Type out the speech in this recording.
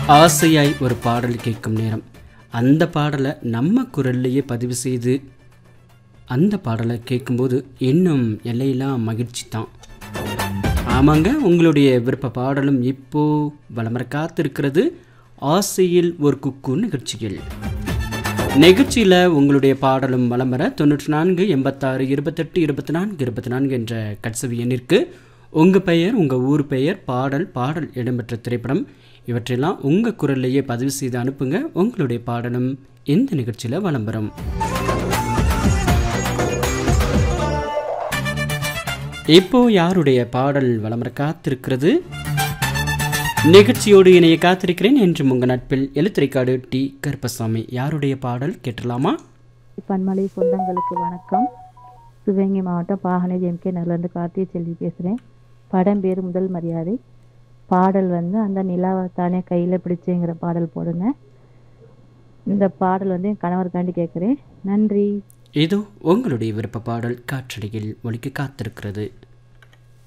ஆசையாய் ஒரு பாடல் கேட்கும் நேரம் அந்த பாடலை நம்ம குரல்லையே பதிவு செய்து அந்த பாடலை கேட்கும்போது இன்னும் எல்லையில்லா மகிழ்ச்சி தான் ஆமாங்க உங்களுடைய விருப்ப பாடலும் இப்போ வளமர காத்திருக்கிறது ஆசையில் ஒரு குக்கு நிகழ்ச்சியில் நிகழ்ச்சியில் உங்களுடைய பாடலும் வலம் வர தொண்ணூற்றி நான்கு எண்பத்தாறு இருபத்தெட்டு இருபத்தி நான்கு இருபத்தி நான்கு என்ற கட்சவி எண்ணிற்கு உங்கள் பெயர் உங்கள் ஊர் பெயர் பாடல் பாடல் இடம்பெற்ற திரைப்படம் இவற்றையெல்லாம் உங்கள் குரல்லையே பதிவு செய்து அனுப்புங்க உங்களுடைய பாடலும் இந்த நிகழ்ச்சியில் வலம் வரும் இப்போ யாருடைய பாடல் வளமர காத்திருக்கிறது நிகழ்ச்சியோடு இணைய காத்திருக்கிறேன் என்று உங்கள் நட்பில் எழுத்துரைக்காடு டி கருப்பசாமி யாருடைய பாடல் கேட்டலாமா பன்மலை சொந்தங்களுக்கு வணக்கம் சிவகங்கை மாவட்டம் பாகனை ஜெம்கே நகர்லேருந்து கார்த்திகை செல்வி பேசுகிறேன் படம் பேர் முதல் மரியாதை பாடல் வந்து அந்த நிலாவை தானே கையில் பிடிச்சேங்கிற பாடல் போடுங்க இந்த பாடல் வந்து என் கணவருக்காண்டி கேட்குறேன் நன்றி இதோ உங்களுடைய விருப்ப பாடல் காற்றடியில் ஒலிக்க காத்திருக்கிறது